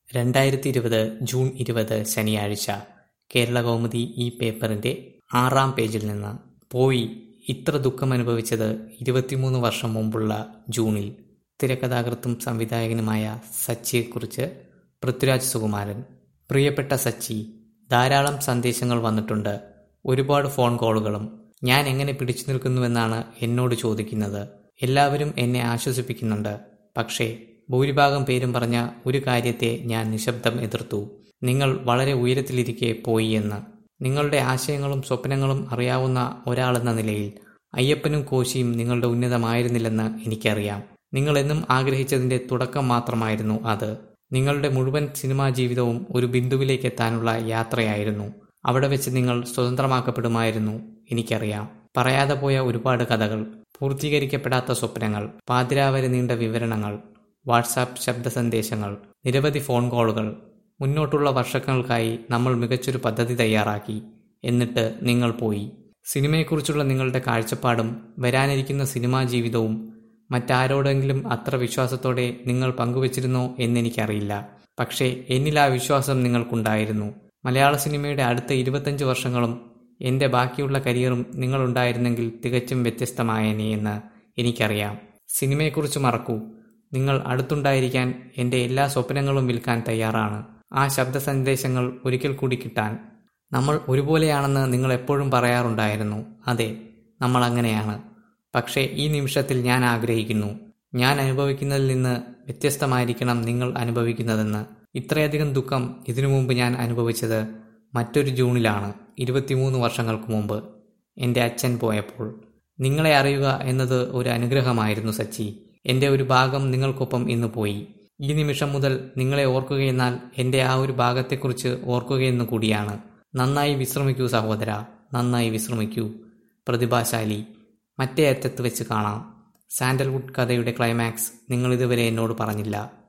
രണ്ടായിരത്തി ഇരുപത് ജൂൺ ഇരുപത് ശനിയാഴ്ച കേരളകൗമുദി ഈ പേപ്പറിന്റെ ആറാം പേജിൽ നിന്ന് പോയി ഇത്ര ദുഃഖമനുഭവിച്ചത് ഇരുപത്തിമൂന്ന് വർഷം മുമ്പുള്ള ജൂണിൽ തിരക്കഥാകൃത്തും സംവിധായകനുമായ സച്ചിയെക്കുറിച്ച് പൃഥ്വിരാജ് സുകുമാരൻ പ്രിയപ്പെട്ട സച്ചി ധാരാളം സന്ദേശങ്ങൾ വന്നിട്ടുണ്ട് ഒരുപാട് ഫോൺ കോളുകളും ഞാൻ എങ്ങനെ പിടിച്ചു നിൽക്കുന്നുവെന്നാണ് എന്നോട് ചോദിക്കുന്നത് എല്ലാവരും എന്നെ ആശ്വസിപ്പിക്കുന്നുണ്ട് പക്ഷേ ഭൂരിഭാഗം പേരും പറഞ്ഞ ഒരു കാര്യത്തെ ഞാൻ നിശബ്ദം എതിർത്തു നിങ്ങൾ വളരെ ഉയരത്തിലിരിക്കെ പോയി എന്ന് നിങ്ങളുടെ ആശയങ്ങളും സ്വപ്നങ്ങളും അറിയാവുന്ന ഒരാളെന്ന നിലയിൽ അയ്യപ്പനും കോശിയും നിങ്ങളുടെ ഉന്നതമായിരുന്നില്ലെന്ന് എനിക്കറിയാം നിങ്ങൾ എന്നും ആഗ്രഹിച്ചതിന്റെ തുടക്കം മാത്രമായിരുന്നു അത് നിങ്ങളുടെ മുഴുവൻ സിനിമാ ജീവിതവും ഒരു ബിന്ദുവിലേക്ക് എത്താനുള്ള യാത്രയായിരുന്നു അവിടെ വെച്ച് നിങ്ങൾ സ്വതന്ത്രമാക്കപ്പെടുമായിരുന്നു എനിക്കറിയാം പറയാതെ പോയ ഒരുപാട് കഥകൾ പൂർത്തീകരിക്കപ്പെടാത്ത സ്വപ്നങ്ങൾ പാതിരാവരെ നീണ്ട വിവരണങ്ങൾ വാട്സാപ്പ് ശബ്ദ സന്ദേശങ്ങൾ നിരവധി ഫോൺ കോളുകൾ മുന്നോട്ടുള്ള വർഷങ്ങൾക്കായി നമ്മൾ മികച്ചൊരു പദ്ധതി തയ്യാറാക്കി എന്നിട്ട് നിങ്ങൾ പോയി സിനിമയെക്കുറിച്ചുള്ള നിങ്ങളുടെ കാഴ്ചപ്പാടും വരാനിരിക്കുന്ന സിനിമാ ജീവിതവും മറ്റാരോടെങ്കിലും അത്ര വിശ്വാസത്തോടെ നിങ്ങൾ പങ്കുവച്ചിരുന്നോ എന്നെനിക്കറിയില്ല പക്ഷേ എന്നിൽ ആ വിശ്വാസം നിങ്ങൾക്കുണ്ടായിരുന്നു മലയാള സിനിമയുടെ അടുത്ത ഇരുപത്തഞ്ച് വർഷങ്ങളും എൻ്റെ ബാക്കിയുള്ള കരിയറും നിങ്ങളുണ്ടായിരുന്നെങ്കിൽ തികച്ചും വ്യത്യസ്തമായേനെ എന്ന് എനിക്കറിയാം സിനിമയെക്കുറിച്ച് മറക്കൂ നിങ്ങൾ അടുത്തുണ്ടായിരിക്കാൻ എൻ്റെ എല്ലാ സ്വപ്നങ്ങളും വിൽക്കാൻ തയ്യാറാണ് ആ ശബ്ദ സന്ദേശങ്ങൾ ഒരിക്കൽ കൂടി കിട്ടാൻ നമ്മൾ ഒരുപോലെയാണെന്ന് നിങ്ങൾ എപ്പോഴും പറയാറുണ്ടായിരുന്നു അതെ നമ്മൾ അങ്ങനെയാണ് പക്ഷേ ഈ നിമിഷത്തിൽ ഞാൻ ആഗ്രഹിക്കുന്നു ഞാൻ അനുഭവിക്കുന്നതിൽ നിന്ന് വ്യത്യസ്തമായിരിക്കണം നിങ്ങൾ അനുഭവിക്കുന്നതെന്ന് ഇത്രയധികം ദുഃഖം ഇതിനു മുമ്പ് ഞാൻ അനുഭവിച്ചത് മറ്റൊരു ജൂണിലാണ് ഇരുപത്തിമൂന്ന് വർഷങ്ങൾക്ക് മുമ്പ് എൻ്റെ അച്ഛൻ പോയപ്പോൾ നിങ്ങളെ അറിയുക എന്നത് ഒരു അനുഗ്രഹമായിരുന്നു സച്ചി എൻ്റെ ഒരു ഭാഗം നിങ്ങൾക്കൊപ്പം ഇന്ന് പോയി ഈ നിമിഷം മുതൽ നിങ്ങളെ ഓർക്കുകയെന്നാൽ എൻ്റെ ആ ഒരു ഭാഗത്തെക്കുറിച്ച് ഓർക്കുകയെന്ന് കൂടിയാണ് നന്നായി വിശ്രമിക്കൂ സഹോദര നന്നായി വിശ്രമിക്കൂ പ്രതിഭാശാലി മറ്റേ അറ്റത്ത് വെച്ച് കാണാം സാൻഡൽവുഡ് കഥയുടെ ക്ലൈമാക്സ് നിങ്ങൾ ഇതുവരെ എന്നോട് പറഞ്ഞില്ല